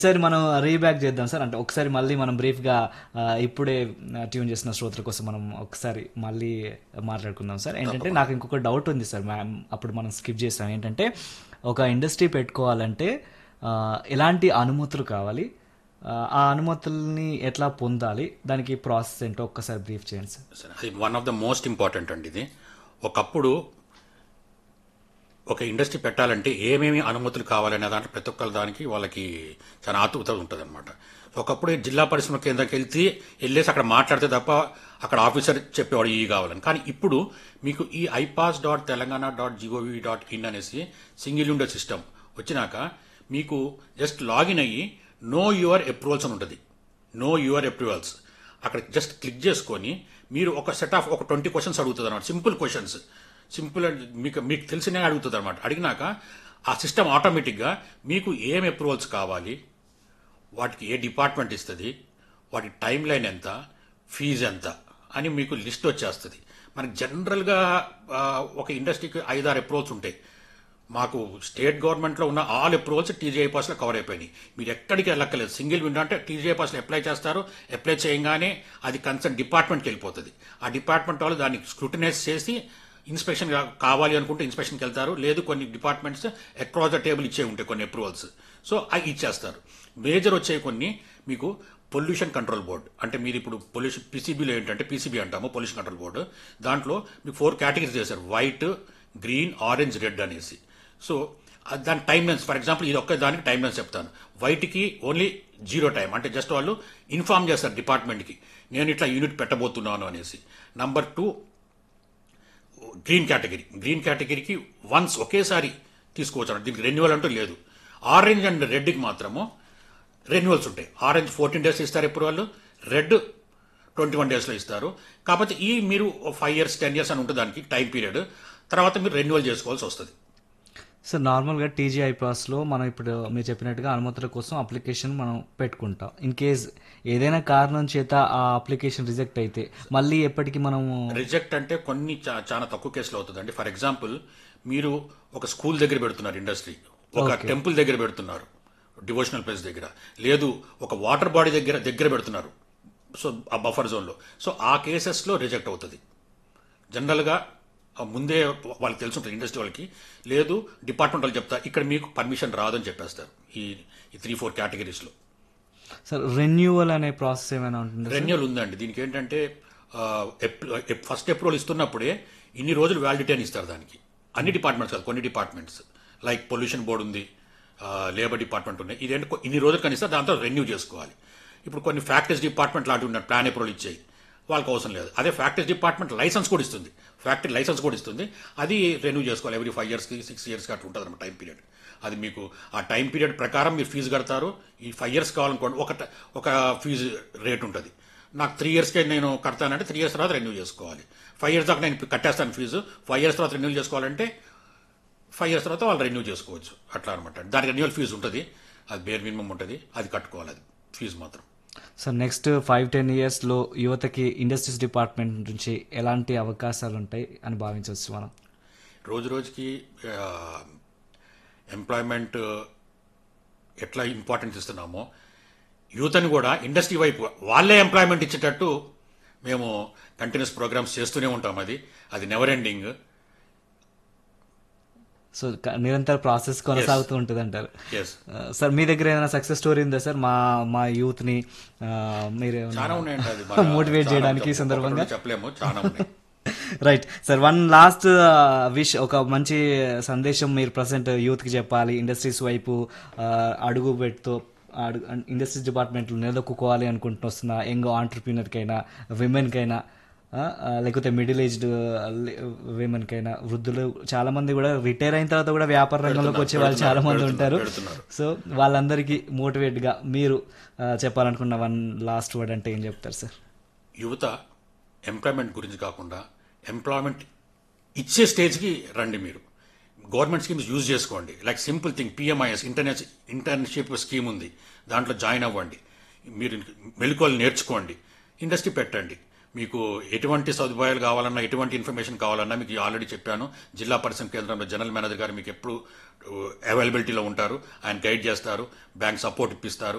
ఒకసారి మనం రీబ్యాక్ చేద్దాం సార్ అంటే ఒకసారి మళ్ళీ మనం బ్రీఫ్గా ఆ, ఇప్పుడే ట్యూన్ చేసిన శ్రోతల కోసం మనం ఒకసారి మళ్ళీ మాట్లాడుకుందాం సార్ ఏంటంటే నాకు ఇంకొక డౌట్ ఉంది సార్ మ్యామ్ అప్పుడు మనం స్కిప్ చేసాం ఏంటంటే ఒక ఇండస్ట్రీ పెట్టుకోవాలంటే ఆ, ఎలాంటి అనుమతులు కావాలి ఆ, ఆ అనుమతుల్ని ఎట్లా పొందాలి దానికి ప్రాసెస్ ఏంటో ఒక్కసారి బ్రీఫ్ చేయండి సార్ సరే, అది one of the most important అండి ఇది ఒకప్పుడు ఒక ఇండస్ట్రీ పెట్టాలంటే ఏమేమి అనుమతులు కావాలనే దాంట్లో ప్రతి ఒక్కరి దానికి వాళ్ళకి చాలా ఆతురత ఉంటుంది అనమాట ఒకప్పుడు జిల్లా పరిశ్రమ కేంద్రానికి వెళ్తే వెళ్ళేసి అక్కడ మాట్లాడితే తప్ప అక్కడ ఆఫీసర్ చెప్పేవాడు ఈ కావాలని కానీ ఇప్పుడు మీకు ఈ iPASS dot Telangana dot G O V dot in అనేసి సింగిల్ విండో సిస్టమ్ వచ్చినాక మీకు జస్ట్ లాగిన్ అయ్యి నో యువర్ అప్రూవల్స్ అని ఉంటుంది నో యువర్ అప్రూవల్స్ అక్కడ జస్ట్ క్లిక్ చేసుకొని మీరు ఒక సెట్ ఆఫ్ ఒక ట్వంటీ క్వశ్చన్స్ అడుగుతుంది అనమాట సింపుల్ క్వశ్చన్స్ సింపుల్ అండ్ మీకు మీకు తెలిసినే అడుగుతుంది అనమాట అడిగినాక ఆ సిస్టమ్ ఆటోమేటిక్గా మీకు ఏం అప్రూవల్స్ కావాలి వాటికి ఏ డిపార్ట్మెంట్ ఇస్తుంది వాటి టైం లైన్ ఎంత ఫీజు ఎంత అని మీకు లిస్ట్ వచ్చేస్తుంది మనకి జనరల్గా ఆ, ఒక ఇండస్ట్రీకి ఐదారు అప్రూవల్స్ ఉంటాయి మాకు స్టేట్ గవర్నమెంట్లో ఉన్న ఆల్ అప్రూవల్స్ టీజీఐ పాస్లో కవర్ అయిపోయినాయి మీరు ఎక్కడికి వెళ్ళక్కర్లేదు సింగిల్ విండో అంటే టీజీఐ పాస్లో అప్లై చేస్తారు అప్లై చేయగానే అది కన్సర్న్ డిపార్ట్మెంట్కి వెళ్ళిపోతుంది ఆ డిపార్ట్మెంట్ వాళ్ళు దాన్ని స్క్రూటినైజ్ చేసి ఇన్స్పెక్షన్ కావాలి అనుకుంటే ఇన్స్పెక్షన్కి వెళ్తారు లేదు కొన్ని డిపార్ట్మెంట్స్ అక్రాస్ ద టేబుల్ ఇచ్చే ఉంటాయి కొన్ని అప్రూవల్స్ సో అవి ఇచ్చేస్తారు మేజర్ వచ్చే కొన్ని మీకు పొల్యూషన్ కంట్రోల్ బోర్డ్ అంటే మీరు ఇప్పుడు పొల్యూషన్ పీసీబీలో ఏంటంటే పీసీబీ అంటాము పొల్యూషన్ కంట్రోల్ బోర్డు దాంట్లో మీకు ఫోర్ కేటగిరీస్ చేశారు వైట్ గ్రీన్ ఆరెంజ్ రెడ్ అనేసి సో ఆ దాని టైం లెన్స్ ఫర్ ఎగ్జాంపుల్ ఇది ఒక్క దానికి టైం లెన్స్ చెప్తాను వైట్కి ఓన్లీ జీరో టైం అంటే జస్ట్ వాళ్ళు ఇన్ఫార్మ్ చేస్తారు డిపార్ట్మెంట్కి నేను ఇట్లా యూనిట్ పెట్టబోతున్నాను అనేసి number two green category green కేటగిరీకి వన్స్ ఒకేసారి తీసుకోవచ్చు అన్నమాట. దీనికి రెన్యువల్ అంటూ లేదు ఆరెంజ్ అండ్ రెడ్కి మాత్రము రెన్యువల్స్ ఉంటాయి ఆరెంజ్ ఫోర్టీన్ డేస్ ఇస్తారు ఎప్పుడు వాళ్ళు రెడ్ ట్వంటీ వన్ డేస్లో ఇస్తారు కాకపోతే ఈ మీరు ఫైవ్ ఇయర్స్ టెన్ ఇయర్స్ అని ఉంటుంది దానికి టైం పీరియడ్ తర్వాత మీరు రెన్యువల్ చేసుకోవాల్సి వస్తుంది సార్ నార్మల్గా టీజీఐ పాస్లో మనం ఇప్పుడు మీరు చెప్పినట్టుగా అనుమతుల కోసం అప్లికేషన్ మనం పెట్టుకుంటాం ఇన్ కేస్ ఏదైనా కారణం చేత ఆ అప్లికేషన్ రిజెక్ట్ అయితే మళ్ళీ ఎప్పటికీ మనం రిజెక్ట్ అంటే కొన్ని చా- చాలా తక్కువ కేసులు అవుతుందండి ఫర్ ఎగ్జాంపుల్ మీరు ఒక స్కూల్ దగ్గర పెడుతున్నారు ఇండస్ట్రీ ఒక టెంపుల్ దగ్గర పెడుతున్నారు డివోషనల్ ప్లేస్ దగ్గర లేదు ఒక వాటర్ బాడీ దగ్గర దగ్గర పెడుతున్నారు సో ఆ బఫర్ జోన్లో సో ఆ కేసెస్లో రిజెక్ట్ అవుతుంది జనరల్గా ఆ ముందే వాళ్ళకి తెలుసుంటుంది ఇండస్ట్రీ వాళ్ళకి లేదు డిపార్ట్మెంట్ వాళ్ళు చెప్తారు ఇక్కడ మీకు పర్మిషన్ రాదని చెప్పేస్తారు ఈ ఈ త్రీ ఫోర్ కేటగిరీస్లో సార్ రెన్యూవల్ అనే ప్రాసెస్ ఏమైనా ఉంటుంది రెన్యువల్ ఉందండి దీనికి ఏంటంటే ఫస్ట్ అప్రూవల్ ఇస్తున్నప్పుడే ఇన్ని రోజులు వ్యాలిడిటీ అని ఇస్తారు దానికి అన్ని డిపార్ట్మెంట్స్ కాదు కొన్ని డిపార్ట్మెంట్స్ లైక్ పొల్యూషన్ బోర్డు ఉంది లేబర్ డిపార్ట్మెంట్ ఉన్నాయి ఇదేంటి కొ- ఇన్ని రోజులు కనిస్తారు దాంతో రెన్యూ చేసుకోవాలి ఇప్పుడు కొన్ని ఫ్యాక్టరీస్ డిపార్ట్మెంట్ లాంటివి ఉన్నాయి ప్లాన్ అప్రూవల్ ఇచ్చాయి వాళ్ళకి అవసరం లేదు అదే ఫ్యాక్టరీస్ డిపార్ట్మెంట్ లైసెన్స్ కూడా ఇస్తుంది ఫ్యాక్టరీ లైసెన్స్ కూడా ఇస్తుంది అది రెన్యూ చేసుకోవాలి ఎవ్రీ ఫైవ్ ఇయర్స్కి సిక్స్ ఇయర్స్కి అట్లా ఉంటుంది అన్నమాట టైం పీరియడ్ అది మీకు ఆ టైం పీరియడ్ ప్రకారం మీరు ఫీజు కడతారు ఈ ఫైవ్ ఇయర్స్ కావాలనుకోండి ఒక ట- ఒక ఫీజు రేట్ ఉంటుంది నాకు త్రీ ఇయర్స్కే నేను కడతానంటే త్రీ ఇయర్స్ తర్వాత రెన్యూ చేసుకోవాలి ఫైవ్ ఇయర్స్ దాకా నేను కట్టేస్తాను ఫీజు ఫైవ్ ఇయర్స్ తర్వాత రెన్యూ చేసుకోవాలంటే ఫైవ్ ఇయర్స్ తర్వాత వాళ్ళు రెన్యూ చేసుకోవచ్చు అట్లా అనమాట దానికి రెన్యువల్ ఫీజు ఉంటుంది అది బేర్ మినిమం ఉంటుంది అది కట్టుకోవాలి అది ఫీజు మాత్రం సార్ నెక్స్ట్ ఫైవ్ టెన్ ఇయర్స్లో యువతకి ఇండస్ట్రీస్ డిపార్ట్మెంట్ నుంచి ఎలాంటి అవకాశాలు ఉంటాయి అని భావించవచ్చు మనం రోజు రోజుకి ఎంప్లాయ్మెంట్ ఎట్లా ఇంపార్టెన్స్ ఇస్తున్నామో యూత్ అని కూడా ఇండస్ట్రీ వైపు వాళ్ళే ఎంప్లాయ్మెంట్ ఇచ్చేటట్టు మేము కంటిన్యూస్ ప్రోగ్రామ్స్ చేస్తూనే ఉంటాం అది అది నెవర్ ఎండింగ్ సో క- నిరంతర ప్రాసెస్ కొనసాగుతూ ఉంటుంది అంటారు ఎస్ సార్ మీ దగ్గర ఏదైనా సక్సెస్ స్టోరీ ఉందా సార్ మా మా యూత్ ని ఆ, మీరు చాలా ఉన్నాయండి అది బాగా- మోటివేట్ చాలా చేయడానికి ఈ చెప్ప- సందర్భంగా ఒకటి చెప్పలేము చాలా ఉన్నాయి right sir one last wish ఒక మంచి సందేశం మీరు ప్రజెంట్ యూత్ కి చెప్పాలి ఇండస్ట్రీస్ వైపు ఆ, అడుగు పెడుతూ అడుగు ఇండస్ట్రీస్ డిపార్ట్మెంట్లో నిలదొక్కుకోవాలి అనుకుంటూ వస్తున్న యంగ్ ఆంటర్ప్రీనర్కైనా విమెన్కైనా లేకపోతే మిడిల్ ఏజ్డ్ విమెన్కైనా వృద్ధులు చాలా మంది కూడా రిటైర్ అయిన తర్వాత కూడా వ్యాపార రంగంలోకి వచ్చే వాళ్ళు చాలా మంది ఉంటారు పెడుతున్నారు. సో వాళ్ళందరికీ మోటివేట్ గా మీరు ఆ, చెప్పాలనుకున్న వన్ లాస్ట్ వర్డ్ అంటే ఏం చెప్తారు సార్ యువత ఎంప్లాయ్మెంట్ గురించి కాకుండా ఎంప్లాయ్మెంట్ ఇచ్చే స్టేజ్కి రండి మీరు గవర్నమెంట్ స్కీమ్స్ యూజ్ చేసుకోండి like simple thing PMIS internet internship scheme ఉంది దాంట్లో జాయిన్ అవ్వండి మీరు మెలకువలు నేర్చుకోండి ఇండస్ట్రీ పెట్టండి మీకు ఎటువంటి సదుపాయాలు కావాలన్నా ఎటువంటి ఇన్ఫర్మేషన్ కావాలన్నా మీకు ఆల్రెడీ చెప్పాను జిల్లా పరిశ్రమ కేంద్రంలో జనరల్ మేనేజర్ గారు మీకు ఎప్పుడు అవైలబిలిటీలో ఉంటారు ఆయన గైడ్ చేస్తారు బ్యాంక్ సపోర్ట్ ఇప్పిస్తారు